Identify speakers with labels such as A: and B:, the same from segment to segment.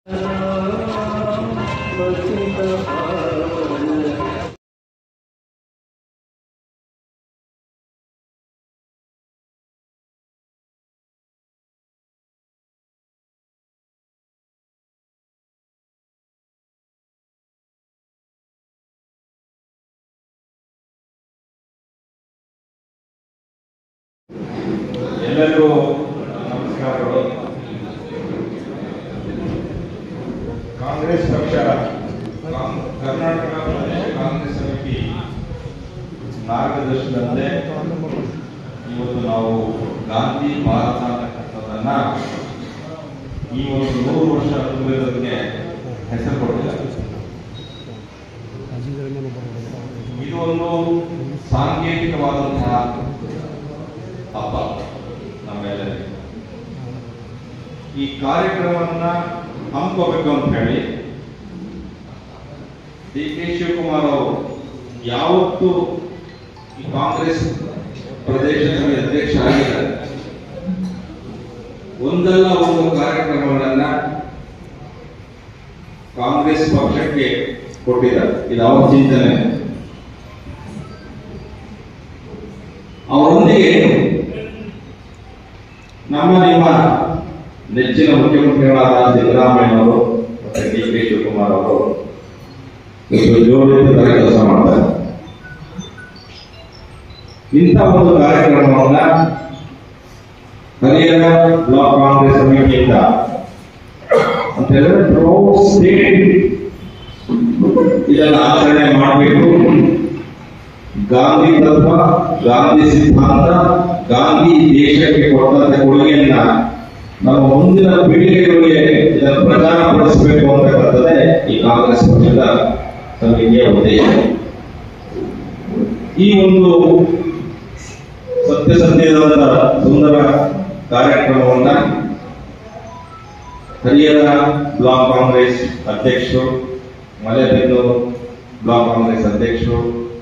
A: ಎಲ್ಲರಿಗೂ ನಮಸ್ಕಾರಗಳು ಕಾಂಗ್ರೆಸ್ ಪಕ್ಷ ಕಾಂ- ಕರ್ನಾಟಕ ಪ್ರದೇಶ ಕಾಂಗ್ರೆಸ್ ಸಮಿತಿ ಮಾರ್ಗದರ್ಶನದಂತೆ ಇವತ್ತು ನಾವು ಗಾಂಧಿ ಭಾರತ ಅನ್ನತಕ್ಕಂಥದ್ದನ್ನ ಈ ಒಂದು ನೂರು ವರ್ಷ ತುಂಬಿರೋದಕ್ಕೆ ಹೆಸರು ಕೊಟ್ಟಿದ್ದಾರೆ ಇದು ಒಂದು ಸಾಂಕೇತಿಕವಾದಂತಹ ಹಬ್ಬ ನಮ್ಮೆಲ್ಲರಿಗೆ ಈ ಕಾರ್ಯಕ್ರಮವನ್ನ ಹಮ್ಮಿಕೋಬೇಕು ಅಂತ ಹೇಳಿ ಡಿ ಕೆ ಶಿವಕುಮಾರ್ ಅವರು ಯಾವತ್ತು ಈ ಕಾಂಗ್ರೆಸ್ ಪ್ರದೇಶ ಸಮಿತಿ ಅಧ್ಯಕ್ಷ ಆಗಿದ್ದಾರೆ ಒಂದಲ್ಲ ಒಂದು ಕಾರ್ಯಕ್ರಮಗಳನ್ನ ಕಾಂಗ್ರೆಸ್ ಪಕ್ಷಕ್ಕೆ ಕೊಟ್ಟಿದ್ದಾರೆ ಇದು ಅವರ ಚಿಂತನೆ ಅವರೊಂದಿಗೆ ನಮ್ಮ ನಿಮ್ಮ ನೆಚ್ಚಿನ ಮುಖ್ಯಮಂತ್ರಿಗಳಾದ ಸಿದ್ದರಾಮಯ್ಯ ಅವರು ಮತ್ತೆ ಡಿ ಕೆ ಶಿವಕುಮಾರ್ ಅವರು ಇವತ್ತು ಜೋಡಿತರ ಕೆಲಸ ಮಾಡ್ತಾರೆ ಇಂಥ ಒಂದು ಕಾರ್ಯಕ್ರಮವನ್ನ ಹರಿಯಾಣ ಬ್ಲಾಕ್ ಕಾಂಗ್ರೆಸ್ ಸಮಿತಿಯಿಂದ ಅಂತ ಹೇಳಿದ್ರೆ ಥ್ರೂಔಟ್ ಸ್ಟೇಟ್ ಇದನ್ನ ಆಚರಣೆ ಮಾಡಬೇಕು ಗಾಂಧಿ ತತ್ವ ಗಾಂಧಿ ಸಿದ್ಧಾಂತ ಗಾಂಧಿ ದೇಶಕ್ಕೆ ಕೊಟ್ಟಂತ ಕೊಡುಗೆಯನ್ನ ನಮ್ಮ ಮುಂದಿನ ಪೀಳಿಗೆಗಳಿಗೆ ಇದನ್ನು ಪ್ರಚಾರಪಡಿಸಬೇಕು ಅಂತಕ್ಕಂಥದ್ದೇ ಈ ಕಾಂಗ್ರೆಸ್ ಪಕ್ಷದ ಸಮಿತಿಯ ಉದ್ದೇಶ ಈ ಒಂದು ಸತ್ಯಸಂಧೇದ ಸುಂದರ ಕಾರ್ಯಕ್ರಮವನ್ನ ಹರಿಯಾಣ ಬ್ಲಾಕ್ ಕಾಂಗ್ರೆಸ್ ಅಧ್ಯಕ್ಷರು ಮಲೆಬೆನ್ನೂರು ಬ್ಲಾಕ್ ಕಾಂಗ್ರೆಸ್ ಅಧ್ಯಕ್ಷರು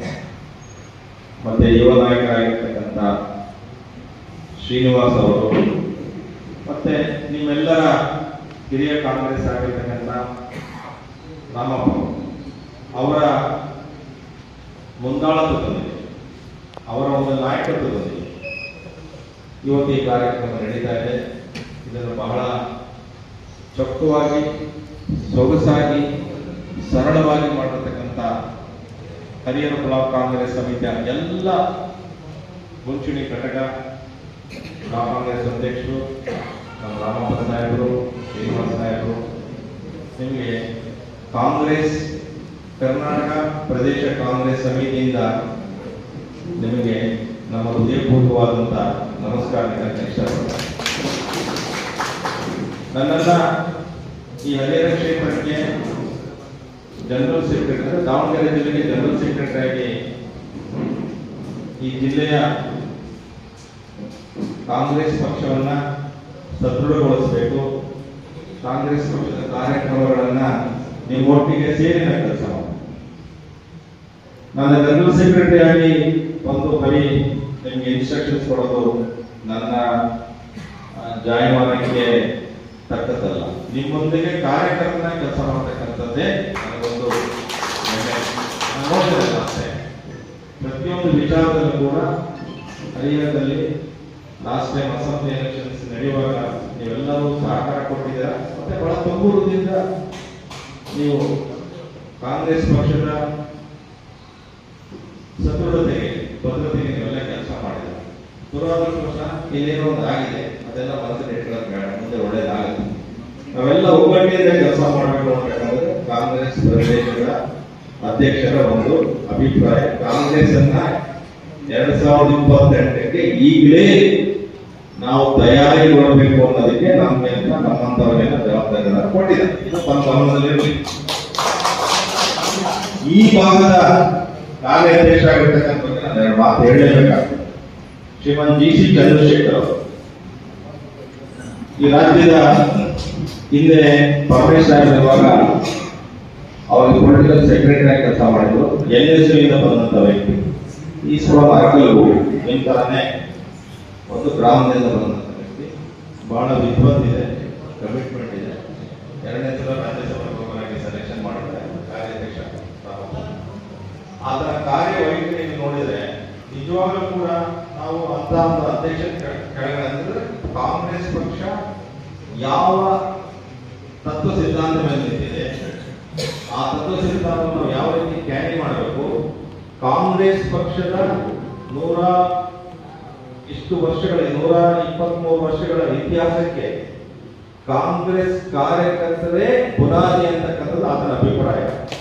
A: ಮತ್ತೆ ಯುವ ನಾಯಕರಾಗಿರ್ತಕ್ಕಂಥ ಶ್ರೀನಿವಾಸ್ ಅವರು ಮತ್ತೆ ನಿಮ್ಮೆಲ್ಲರ ಹಿರಿಯ ಕಾಂಗ್ರೆಸ್ ಆಗಿರ್ತಕ್ಕಂಥ ರಾಮಪ್ಪ ಅವರು. ಅವರ ಮುಂದಾಳತ್ವದಲ್ಲಿ ಅವರ ಒಂದು ನಾಯಕತ್ವದಲ್ಲಿ ಇವತ್ತು ಈ ಕಾರ್ಯಕ್ರಮ ನಡೀತಾ ಇದೆ ಇದನ್ನು ಬಹಳ ಚೊಕ್ಕವಾಗಿ ಸೊಗಸಾಗಿ ಸರಳವಾಗಿ ಮಾಡಿರ್ತಕ್ಕಂಥ ಹರಿಹರ ಬ್ಲಾಕ್ ಕಾಂಗ್ರೆಸ್ ಸಮಿತಿಯ ಎಲ್ಲ ಮುಂಚೂಣಿ ಘಟಕ ಬ್ಲಾಕ್ ಕಾಂಗ್ರೆಸ್ ಅಧ್ಯಕ್ಷರು ನಮ್ಮ ರಾಮಪ್ಪ ಸಾಹೇಬರು ಶ್ರೀನಿವಾಸ ಸಾಹೇಬರು ನಿಮಗೆ ಕಾಂಗ್ರೆಸ್ ಕರ್ನಾಟಕ ಪ್ರದೇಶ ಕಾಂಗ್ರೆಸ್ ಸಮಿತಿಯಿಂದ ನಿಮಗೆ ನಮ್ಮ ಹೃದಯಪೂರ್ವಕವಾದಂಥ ನಮಸ್ಕಾರ ನೀಡಕ್ಕೆ ಇಷ್ಟಪಡ್ತೀನಿ ನನ್ನನ್ನ ಈ ಹರಿಹರ ಕ್ಷೇತ್ರಕ್ಕೆ ಜನರಲ್ ಸೆಕ್ರೆಟರಿ ದಾವಣಗೆರೆ ಜಿಲ್ಲೆಗೆ ಜನರಲ್ ಸೆಕ್ರೆಟರಿ ಆಗಿ ಈ ಜಿಲ್ಲೆಯ ಕಾಂಗ್ರೆಸ್ ಪಕ್ಷವನ್ನ ಸದೃಢಗೊಳಿಸಬೇಕು ಕಾಂಗ್ರೆಸ್ ಪಕ್ಷದ ಕಾರ್ಯಕ್ರಮಗಳನ್ನ ನಿಮ್ಮೊಟ್ಟಿಗೆ ಸೇರಿ ನಾನು ಕೆಲಸ ಮಾಡಿ ನಾನು ಜನರಲ್ ಸೆಕ್ರೆಟರಿ ಆಗಿ ಒಂದು ಬರೀ ನಿಮಗೆ ಇನ್ಸ್ಟ್ರಕ್ಷನ್ಸ್ ಕೊಡೋದು ನನ್ನ ಆ, ಜಾಯಮಾನಕ್ಕೆ ತಕ್ಕದ್ದಲ್ಲ ನಿಮ್ಮೊಂದಿಗೆ ಕಾರ್ಯಕರ್ತನ ಕೆಲಸ ಮಾಡತಕ್ಕಂಥದ್ದೇ ನನಗೊಂದು ಹೆಮ್ಮೆ. ನಾನು ನೋಡ್ತಿರಲ್ಲ ಅಷ್ಟೇ ಪ್ರತಿಯೊಂದು ವಿಚಾರದಲ್ಲೂ ಕೂಡ ಹರಿಹರದಲ್ಲಿ ಲಾಸ್ಟ್ ಟೈಮ್ ಅಸೆಂಬ್ಲಿ ಎಲೆಕ್ಷನ್ಸ್ ನಡೆಯುವಾಗ ನೀವೆಲ್ಲರೂ ಸಹಕಾರ ಕೊಟ್ಟಿದ್ದೀರಾ ಮತ್ತೆ ಬಹಳ ತುಂಬೂರದಿಂದ ನೀವು ಕಾಂಗ್ರೆಸ್ ಪಕ್ಷದ ಸದೃಢತೆಗೆ ಭದ್ರತೆಗೆ ನೀವೆಲ್ಲ ಕೆಲಸ ಮಾಡಿದ್ದೀರಾ ದುರಾದೃಷ್ಟವಶ ಇಲ್ಲೇನೋ ಒಂದು ಆಗಿದೆ ಅದೆಲ್ಲ ಮನಸ್ಸಿನ ಇಟ್ಕೊಳ್ಳೋದು ಬೇಡ ಮುಂದೆ ಒಳ್ಳೇದಾಗುತ್ತೆ ನಾವೆಲ್ಲ ಒಗ್ಗಟ್ಟಿನಿಂದ ಕೆಲಸ ಮಾಡಬೇಕು ಅಂತಕ್ಕಂಥದ್ದು ಕಾಂಗ್ರೆಸ್ ಪ್ರದೇಶದ ಅಧ್ಯಕ್ಷರ ಒಂದು ಅಭಿಪ್ರಾಯ ಕಾಂಗ್ರೆಸ್ ಅನ್ನ ಎರಡ್ ಸಾವಿರದ ಇಪ್ಪತ್ತೆಂಟಕ್ಕೆ ಈಗಲೇ ನಾವು ತಯಾರಿಗೊಳ್ಳಬೇಕು ಅನ್ನೋದಕ್ಕೆ ನಮ್ಗೆ ಅಂತ ನಮ್ಮಂತವರೆಲ್ಲ ಜವಾಬ್ದಾರಿಗಳನ್ನ ಕೊಟ್ಟಿದ್ದಾರೆ ಇದು ತಮ್ಮ ಗಮನದಲ್ಲಿರಲಿ ಈ ಭಾಗದ ಕಾರ್ಯಾಧ್ಯಕ್ಷ ಆಗಿರ್ತಕ್ಕಂಥ ನಾನು ಎರಡು ಮಾತು ಹೇಳಲೇಬೇಕಾಗ್ತದೆ ಶ್ರೀಮಂತ್ ಜಿ ಸಿ ಚಂದ್ರಶೇಖರ್ ಅವರು ಈ ರಾಜ್ಯದ ಹಿಂದೆ ಪರಮೇಶ್ ಸಾಹೇಬ್ ಇರುವಾಗ ಅವರಿಗೆ ಪೊಲಿಟಿಕಲ್ ಸೆಕ್ರೆಟರಿ ಆಗಿ ಕೆಲಸ ಮಾಡಿದ್ರು ಎನ್ ಎಸ್ ಇಂದ ಬಂದಂತ ವ್ಯಕ್ತಿ ಈ ಸಲ ಅರಕಲ್ಗು ನಿಮ್ಮ ತರನೇ ಒಂದು ಗ್ರಾಮದಿಂದ ಬಂದಂತ ವ್ಯಕ್ತಿ ಬಹಳ ವಿದ್ವತ್ ಇದೆ ಕಮಿಟ್ಮೆಂಟ್ ಇದೆ ಎರಡನೇ ಸಲ ರಾಜ್ಯಸಭಾ ಮೆಂಬರಾಗಿ ಸೆಲೆಕ್ಷನ್ ಮಾಡಿದ್ರೆ ಕಾರ್ಯಾಧ್ಯಕ್ಷ ಅದರ ಕಾರ್ಯವೈಖರಿ ನೀವು ನೋಡಿದ್ರೆ ನಿಜವಾಗ್ಲೂ ಕೂಡ ನಾವು ಅಂತ ಒಂದು ಅಧ್ಯಕ್ಷ ಕೆಳಗಡೆ ಅಂದ್ರೆ ಕಾಂಗ್ರೆಸ್ ಪಕ್ಷ ಯಾವ ತತ್ವ ಸಿದ್ಧಾಂತ ಮೇಲೆ ನಿಂತಿದೆ ಆ ತತ್ವ ಸಿದ್ಧಾಂತವನ್ನು ನಾವು ಯಾವ ರೀತಿ ಕ್ಯಾರಿ ಮಾಡಬೇಕು ಕಾಂಗ್ರೆಸ್ ಪಕ್ಷದ ನೂರ ಇಷ್ಟು ವರ್ಷಗಳ ನೂರ ಇಪ್ಪತ್ಮೂರು ವರ್ಷಗಳ ಇತಿಹಾಸಕ್ಕೆ ಕಾಂಗ್ರೆಸ್ ಕಾರ್ಯಕರ್ತರೇ ಬುನಾದಿ ಅಂತಕ್ಕಂಥದ್ದು ಆತನ ಅಭಿಪ್ರಾಯ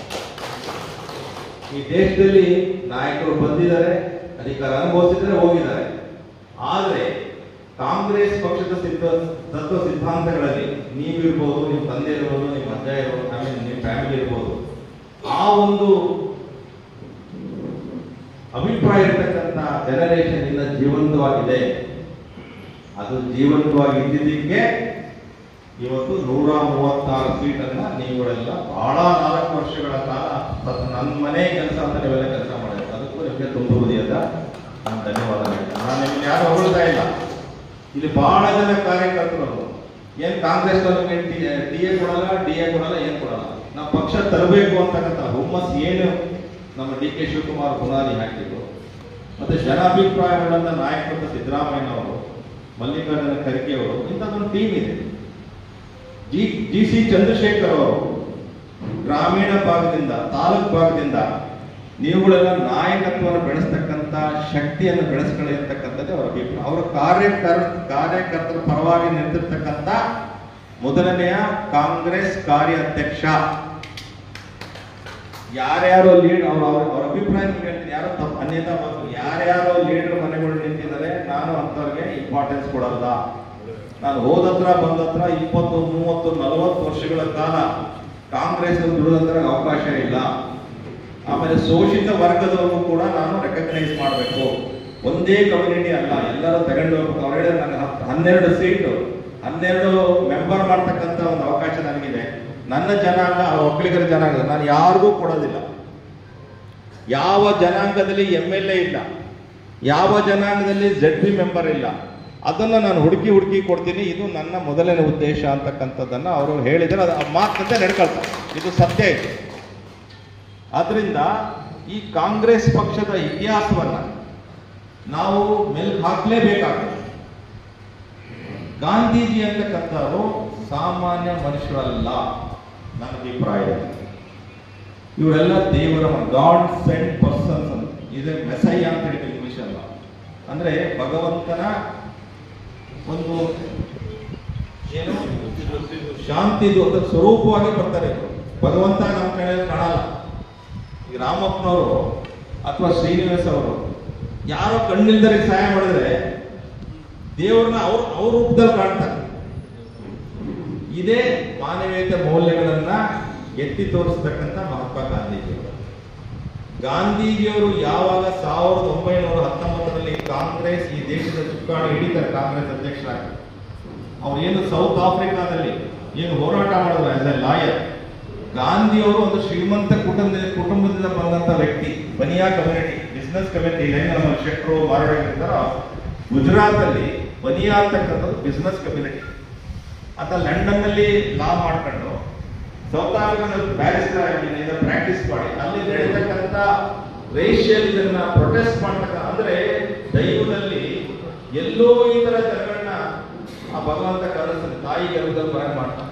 A: ಈ ದೇಶದಲ್ಲಿ ನಾಯಕರು ಬಂದಿದ್ದಾರೆ ಅಧಿಕಾರ ಅನುಭವಿಸಿದ್ರೆ ಹೋಗಿದ್ದಾರೆ ಆದ್ರೆ ಕಾಂಗ್ರೆಸ್ ಪಕ್ಷದ ಸಿದ್ಧ ತತ್ವ ಸಿದ್ಧಾಂತಗಳಲ್ಲಿ ನೀವಿರ್ಬೋದು ನಿಮ್ಮ ತಂದೆ ಇರ್ಬೋದು ನಿಮ್ಮ ಅಜ್ಜ ಇರ್ಬೋದು ಆಮೇಲೆ ನಿಮ್ಮ ಫ್ಯಾಮಿಲಿ ಇರ್ಬೋದು ಆ ಒಂದು ಅಭಿಪ್ರಾಯ ಇರ್ತಕ್ಕಂಥ ಜನರೇಷನ್ ಇನ್ನ ಜೀವಂತವಾಗಿದೆ ಅದು ಜೀವಂತವಾಗಿ ಇದ್ದಿದ್ದಕ್ಕೆ ಇವತ್ತು ನೂರ ಮೂವತ್ತಾರು ಸೀಟನ್ನ ನೀವುಗಳೆಲ್ಲ ಬಹಳ ನಾಲ್ಕು ವರ್ಷಗಳ ಕಾಲ ಅದು ನನ್ನ ಮನೆ ಕೆಲಸ ಅಂತ ನೀವೆಲ್ಲ ಕೆಲಸ ಮಾಡಿದ್ರೆ ಅದಕ್ಕೂ ನಿಮಗೆ ತುಂಬ ಹೃದಯದ ನಾನು ಧನ್ಯವಾದ ಹೇಳ್ತೀನಿ ನಾನು ನಿಮ್ಗೆ ಯಾರು ಹೊಗಳ್ತಾ ಇಲ್ಲ ಇಲ್ಲಿ ಬಹಳ ಜನ ಕಾರ್ಯಕರ್ತರು ಏನ್ ಕಾಂಗ್ರೆಸ್ ಡಿ ಎ ಕೊಡಲ್ಲ ಡಿ ಎ ಕೊಡಲ್ಲ ಏನ್ ಕೊಡಲ್ಲ ನಾವು ಪಕ್ಷ ತರಬೇಕು ಅಂತಕ್ಕಂಥ ಹುಮ್ಮಸ್ ಏನು ನಮ್ಮ ಡಿ ಕೆ ಶಿವಕುಮಾರ್ ಬುನಾದಿ ಹಾಕಿದ್ರು ಮತ್ತೆ ಜನಾಭಿಪ್ರಾಯಗಳನ್ನ ನಾಯಕರು ಸಿದ್ದರಾಮಯ್ಯನವರು ಮಲ್ಲಿಕಾರ್ಜುನ ಖರ್ಗೆ ಅವರು ಇಂಥದ್ದೊಂದು ಟೀಮ್ ಇದೆ ಜಿ ಜಿ ಸಿ ಚಂದ್ರಶೇಖರ್ ಅವರು ಗ್ರಾಮೀಣ ಭಾಗದಿಂದ ತಾಲೂಕು ಭಾಗದಿಂದ ನೀವುಗಳೆಲ್ಲ ನಾಯಕತ್ವವನ್ನು ಬೆಳೆಸ್ತಕ್ಕಂಥ ಶಕ್ತಿಯನ್ನು ಬೆಳೆಸ್ಕೊಳ್ಳಿರ್ತಕ್ಕಂಥದ್ದೇ ಅವರ ಅಭಿಪ್ರಾಯ ಅವರ ಕಾರ್ಯಕರ್ ಕಾರ್ಯಕರ್ತರ ಪರವಾಗಿ ನಿಂತಿರ್ತಕ್ಕಂಥ ಮೊದಲನೆಯ ಕಾಂಗ್ರೆಸ್ ಕಾರ್ಯಾಧ್ಯಕ್ಷ ಯಾರ್ಯಾರು ಲೀಡ್ ಅವ್ರ ಅವ್ರ ಅವ್ರ ಅಭಿಪ್ರಾಯ ನಿಮ್ಗೆ ಹೇಳ್ತೀನಿ ಯಾರೋ ತಪ್ಪು ಅನ್ಯತಾ ಬಂತು ಯಾರ್ಯಾರೋ ಲೀಡರ್ ಮನೆಗಳು ನಿಂತಿದ್ದಾರೆ ನಾನು ಅಂಥವ್ರಿಗೆ ಇಂಪಾರ್ಟೆನ್ಸ್ ಕೊಡಲ್ಲ ನಾನು ಹೋದತ್ರ ಬಂದತ್ರ ಇಪ್ಪತ್ತು ಮೂವತ್ತು ನಲವತ್ತು ವರ್ಷಗಳ ಕಾಲ ಕಾಂಗ್ರೆಸ್ ದುಡಿದತ್ರ ಅವಕಾಶ ಇಲ್ಲ ಆಮೇಲೆ ಶೋಷಿತ ವರ್ಗದವರು ಕೂಡ ನಾನು ರೆಕಗ್ನೈಸ್ ಮಾಡಬೇಕು ಒಂದೇ ಕಮ್ಯುನಿಟಿ ಅಲ್ಲ ಎಲ್ಲರೂ ತಗೊಂಡು ಹೋಗ್ಬೇಕು ಅವ್ರು ಹೇಳಿದ್ರೆ ನನಗೆ ಹತ್ತು ಹನ್ನೆರಡು ಸೀಟು ಹನ್ನೆರಡು ಮೆಂಬರ್ ಮಾಡ್ತಕ್ಕಂಥ ಒಂದು ಅವಕಾಶ ನನಗಿದೆ ನನ್ನ ಜನಾಂಗ ಆ ಒಕ್ಕಲಿಗರ ಜನಾಂಗ ನಾನು ಯಾರಿಗೂ ಕೊಡೋದಿಲ್ಲ ಯಾವ ಜನಾಂಗದಲ್ಲಿ ಎಂ ಎಲ್ ಎ ಇಲ್ಲ ಯಾವ ಜನಾಂಗದಲ್ಲಿ ಜೆಡ್ ಬಿ ಮೆಂಬರ್ ಇಲ್ಲ ಅದನ್ನ ನಾನು ಹುಡುಕಿ ಹುಡುಕಿ ಕೊಡ್ತೀನಿ ಇದು ನನ್ನ ಮೊದಲನೇ ಉದ್ದೇಶ ಅಂತಕ್ಕಂಥದ್ದನ್ನ ಅವರು ಹೇಳಿದರೆ ಅದು ಆ ಮಾತಂತೆ ನಡ್ಕೊಳ್ತಾರೆ ಇದು ಸತ್ಯ ಇದೆ ಆದ್ರಿಂದ ಈ ಕಾಂಗ್ರೆಸ್ ಪಕ್ಷದ ಇತಿಹಾಸವನ್ನ ನಾವು ಮೆಲ್ಕ್ ಹಾಕ್ಲೇಬೇಕಾಗ್ತದೆ ಗಾಂಧೀಜಿ ಅಂತಕ್ಕಂಥವ್ರು ಸಾಮಾನ್ಯ ಮನುಷ್ಯರಲ್ಲ ನನ್ನ ಅಭಿಪ್ರಾಯ ಇವರೆಲ್ಲ ದೇವರ ಗಾಡ್ ಸೆಂಟ್ ಪರ್ಸನ್ಸ್ ಅಂತ ಇದೆ ಮೆಸೈ ಅಂತ ಹೇಳಿ ಇಂಗ್ಲಿಷ್ ಅಲ್ಲ ಅಂದ್ರೆ ಭಗವಂತನ ಒಂದು ಏನು ಶಾಂತಿದು ಅದರ ಸ್ವರೂಪವಾಗಿ ಬರ್ತಾರೆ ಇವ್ರು. ಭಗವಂತ ನಮ್ಮ ಕಡೆ ಕಾಣಲ್ಲ ಈ ರಾಮಪ್ಪನವರು ಅಥವಾ ಶ್ರೀನಿವಾಸ್ ಅವರು ಯಾರೋ ಕಣ್ಣಿಲ್ದರಿಗೆ ಸಹಾಯ ಮಾಡಿದ್ರೆ ದೇವ್ರನ್ನ ಅವ್ರ ಅವ್ರ ರೂಪದಲ್ಲಿ ಕಾಣ್ತಾರೆ ಇದೇ ಮಾನವೀಯತೆ ಮೌಲ್ಯಗಳನ್ನ ಎತ್ತಿ ತೋರಿಸ್ತಕ್ಕಂಥ ಮಹಾತ್ಮ ಗಾಂಧೀಜಿಯವರು ಗಾಂಧೀಜಿಯವರು ಯಾವಾಗ ಸಾವಿರದ ಒಂಬೈನೂರ ಹತ್ತೊಂಬತ್ತರಲ್ಲಿ ಕಾಂಗ್ರೆಸ್ ಈ ದೇಶದ ಚುಕ್ಕಾಣಿ ಹಿಡಿತಾರೆ ಕಾಂಗ್ರೆಸ್ ಅಧ್ಯಕ್ಷರಾಗಿ ಅವ್ರು ಏನು ಸೌತ್ ಆಫ್ರಿಕಾದಲ್ಲಿ ಏನು ಹೋರಾಟ ಮಾಡಿದ್ರು ಆಸ್ ಎ ಲಾಯರ್ ಗಾಂಧಿಯವರು ಒಂದು ಶ್ರೀಮಂತ ಕುಟುಂಬದಿಂದ ಕುಟುಂಬದಿಂದ ಬಂದಂತ ವ್ಯಕ್ತಿ ಬನಿಯಾ ಕಮ್ಯುನಿಟಿ ಬಿಸ್ನೆಸ್ ಕಮ್ಯುನಿಟಿ ಏನು ನಮ್ಮ ಶೆಟ್ರು ಮಾರಾಟ ಇರ್ತಾರೋ ಗುಜರಾತ್ ಅಲ್ಲಿ ಬನಿಯಾ ಅಂತಕ್ಕಂಥದ್ದು ಬಿಸ್ನೆಸ್ ಕಮ್ಯುನಿಟಿ ಆತ ಲಂಡನ್ ನಲ್ಲಿ ಲಾ ಮಾಡ್ಕೊಂಡು ಸೌತ್ ಆಫ್ರಿಕಾದಲ್ಲಿ ಬ್ಯಾರಿಸ್ಟರ್ ಆಗಿ ಇದನ್ನ ಪ್ರಾಕ್ಟೀಸ್ ಮಾಡಿ ಅಲ್ಲಿ ನಡೀತಕ್ಕಂಥ ರೇಷಿಯಲ್ ಇದನ್ನ ಪ್ರೊಟೆಸ್ಟ್ ಮಾಡ್ತಕ್ಕ ಅಂದ್ರೆ ದೈವದಲ್ಲಿ ಎಲ್ಲೋ ಈ ತರ ಜನಗಳನ್ನ ಆ ಭಗವಂತ ಕರೆಸ್ತಾನೆ ತಾಯಿ ಗರ್ಭದಲ್ಲಿ ಬರಂಗ್ ಮಾಡ್ತಾನೆ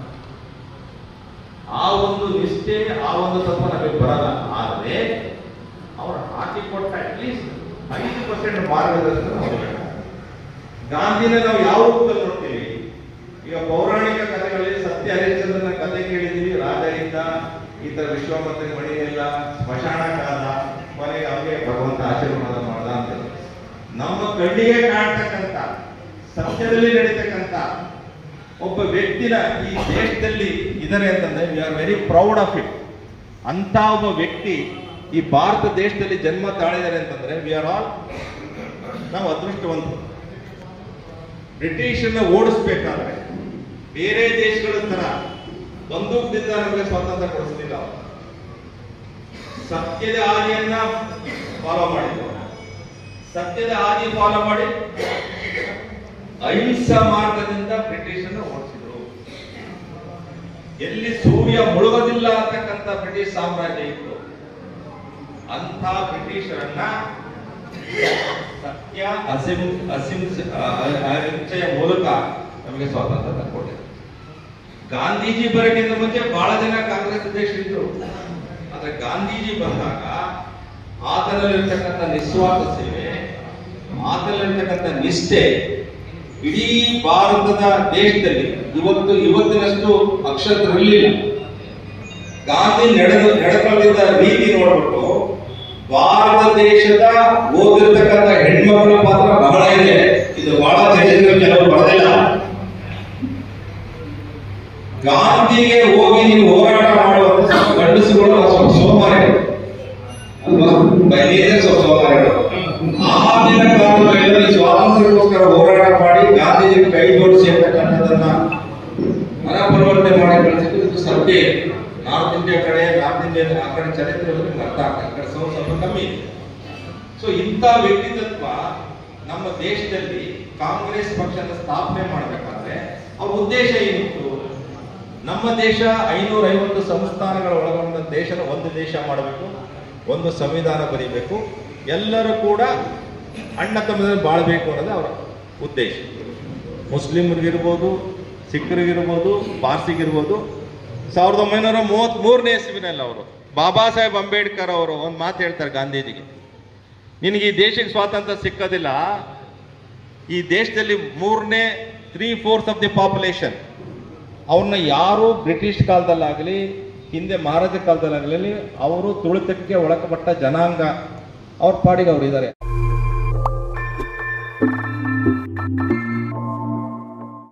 A: ಆ ಒಂದು ನಿಷ್ಠೆ ಆ ಒಂದು ತತ್ವ ನಮಗೆ ಬರಲ್ಲ ಆದ್ರೆ ಅವ್ರು ಹಾಕಿಕೊಟ್ಟ ಅಟ್ಲೀಸ್ಟ್ ಐದು ಪರ್ಸೆಂಟ್ ಮಾರ್ಗದರ್ಶನ ಅವ್ರಿಗೆ ಬೇಕು. ಗಾಂಧಿನ ನಾವು ಯಾವ ರೂಪದಲ್ಲಿ ನೋಡ್ತೀವಿ ಈಗ ಪೌರಾಣಿಕ ಕಥೆಗಳಲ್ಲಿ ಸತ್ಯ ಹರಿಶ್ಚಂದ್ರನ ಕಥೆ ಕೇಳಿದೀವಿ ರಾಜ ಇದ್ದ ಈ ತರ ವಿಶ್ವಾಮಿತ್ರ ಮಣಿ ಎಲ್ಲ ಸ್ಮಶಾನ ಕಾದ ಕೊನೆಗೆ ಅವನಿಗೆ ಭಗವಂತ ಆಶೀರ್ವಾದ ಮಾಡ್ದ ಅಂತ ನಮ್ಮ ಕಣ್ಣಿಗೆ ಕಾಣ್ತಕ್ಕಂಥ ಸತ್ಯದಲ್ಲಿ ನಡೀತಕ್ಕಂಥ ಒಬ್ಬ ವ್ಯಕ್ತಿನ ಈ ದೇಶದಲ್ಲಿ ಇದ್ದಾರೆ ಅಂತಂದ್ರೆ we are very proud of it ಅಂತ ಒಬ್ಬ ವ್ಯಕ್ತಿ ಈ ಭಾರತ ದೇಶದಲ್ಲಿ ಜನ್ಮ ತಾಳಿದ್ದಾರೆ ಅಂತಂದ್ರೆ ವಿ ಆರ್ ಆಲ್ ನಾವು ಅದೃಷ್ಟವಂತರು ಬ್ರಿಟಿಷನ್ನ ಓಡಿಸ್ಬೇಕಾದ್ರೆ ಬೇರೆ ದೇಶಗಳ ತರ ಬಂದೂಕದಿಂದ ನಮಗೆ ಸ್ವಾತಂತ್ರ್ಯ ಕೊಡಿಸಲಿಲ್ಲ ಅವರು. ಸತ್ಯದ ಹಾದಿಯನ್ನ ಫಾಲೋ ಮಾಡಿದ್ರು ಸತ್ಯದ ಹಾದಿ ಫಾಲೋ ಮಾಡಿ ಅಹಿಂಸಾ ಮಾರ್ಗದಿಂದ ಬ್ರಿಟಿಷನ್ನ ಓಡಿಸಿದ್ರು ಎಲ್ಲಿ ಸೂರ್ಯ ಮುಳುಗೋದಿಲ್ಲ ಅಂತಕ್ಕಂಥ ಬ್ರಿಟಿಷ್ ಸಾಮ್ರಾಜ್ಯ ಇತ್ತು ಅಂಥ ಬ್ರಿಟಿಷರನ್ನ ಸತ್ಯ ಅಸಿಂ ಅಸಿಂಸ ಅ- ಅಹಿಂಸೆಯ ಮೂಲಕ ನಮಗೆ ಸ್ವಾತಂತ್ರ್ಯ ತಂದ್ಕೊಟ್ಟಿದೆ ಗಾಂಧೀಜಿ ಬರೋಕ್ಕಿಂತ ಮುಂಚೆ ಬಹಳ ಜನ ಕಾಂಗ್ರೆಸ್ ಅಧ್ಯಕ್ಷರಿದ್ರು ಆದ್ರೆ ಗಾಂಧೀಜಿ ಬಂದಾಗ ಆತನಲ್ಲಿರ್ತಕ್ಕಂಥ ನಿಸ್ವಾರ್ಥ ಸೇವೆ ಆತನಲ್ಲಿರ್ತಕ್ಕಂಥ ನಿಷ್ಠೆ ಇಡೀ ಭಾರತದ ದೇಶದಲ್ಲಿ ಇವತ್ತು ಇವತ್ತಿನಷ್ಟು ಅಕ್ಷರಗಳಿಲ್ಲ ಗಾಂಧಿ ನಡೆದು ನಡೆದುಕೊಂಡಿದ್ದ ರೀತಿ ನೋಡ್ಬಿಟ್ಟು ಭಾರತ ದೇಶದ ಓದಿರ್ತಕ್ಕಂಥ ಹೆಣ್ಮಕ್ಳ ಪಾತ್ರ ಬಹಳ ಇದೆ ಇದು ಬಹಳ ದೇಶದಲ್ಲಿ ಕೆಲವರು ಬರೋದಿಲ್ಲ ಗಾಂಧಿಗೆ ಹೋಗಿ ನೀವು ಹೋರಾಟ ಮಾಡುವಂತ ಗಂಡಸುಗಳು ಸ್ವಲ್ಪ ಸೋಮಾರಿಗಳು ಅಲ್ವಾ ಬೈ ನೇಚರ್ ಸ್ವಲ್ಪ ಸೋಮಾರಿಗಳು ಆಗಿನ ಕಾಲದಲ್ಲಿ ಸ್ವಾತಂತ್ರ್ಯಕ್ಕೋಸ್ಕರ ಹೋರಾಟ ಮಾಡಿ ಗಾಂಧೀಜಿ ಕೈ ಜೋಡಿಸಿ ಅಂತಕ್ಕಂಥದ್ದನ್ನ ಮನಪರಿವರ್ತನೆ ಮಾಡಿ ಕಳಿಸಿದ್ದು ಸತ್ಯ ಇದೆ. ನಾರ್ತ್ ಇಂಡಿಯಾ ಕಡೆ ನಾರ್ತ್ ಇಂಡಿಯಾ ಆ ಕಡೆ ಚರಿತ್ರೆ ಹೋದ್ರೆ ನಿಮ್ಗೆ ಅರ್ಥ ಆಗ್ತದೆ ಆ ಕಡೆ ಸ್ವಲ್ಪ ಸ್ವಲ್ಪ ಕಮ್ಮಿ ಇದೆ ಸೊ ಇಂಥ ವ್ಯಕ್ತಿತ್ವ ನಮ್ಮ ದೇಶದಲ್ಲಿ ಕಾಂಗ್ರೆಸ್ ಪಕ್ಷದ ಸ್ಥಾಪನೆ ಮಾಡಬೇಕಾದ್ರೆ ಅವ್ರ ಉದ್ದೇಶ ಏನಿತ್ತು ನಮ್ಮ ದೇಶ ಐನೂರ ಐವತ್ತು ಸಂಸ್ಥಾನಗಳ ಒಳಗೊಂಡ ದೇಶನ ಒಂದು ದೇಶ ಮಾಡಬೇಕು ಒಂದು ಸಂವಿಧಾನ ಬರೀಬೇಕು ಎಲ್ಲರೂ ಕೂಡ ಅಣ್ಣ ತಮ್ಮದಲ್ಲಿ ಬಾಳ್ಬೇಕು ಅನ್ನೋದು ಅವರ ಉದ್ದೇಶ ಮುಸ್ಲಿಮರಿಗಿರ್ಬೋದು ಸಿಖ್ರಿಗಿರ್ಬೋದು ಪಾರ್ಸಿಗಿರ್ಬೋದು ಸಾವಿರದ ಒಂಬೈನೂರ ಮೂವತ್ತ್ ಮೂರನೇ ಇಸ್ವಿನಲ್ಲಿ ಅವರು ಬಾಬಾ ಸಾಹೇಬ್ ಅಂಬೇಡ್ಕರ್ ಅವರು ಒಂದು ಮಾತು ಹೇಳ್ತಾರೆ ಗಾಂಧೀಜಿಗೆ ನಿನಗೆ ಈ ದೇಶಕ್ಕೆ ಸ್ವಾತಂತ್ರ್ಯ ಸಿಕ್ಕೋದಿಲ್ಲ ಈ ದೇಶದಲ್ಲಿ ಮೂರನೇ three fourth of the population ಅವ್ರನ್ನ ಯಾರು ಬ್ರಿಟಿಷ್ ಕಾಲದಲ್ಲಾಗಲಿ ಹಿಂದೆ ಮಹಾರಾಜ ಕಾಲದಲ್ಲಾಗಲಿ ಅವರು ತುಳಿತಕ್ಕೆ ಒಳಪಟ್ಟ ಜನಾಂಗ ಅವ್ರ ಪಾಡಿಗೆ ಅವ್ರು ಇದ್ದಾರೆ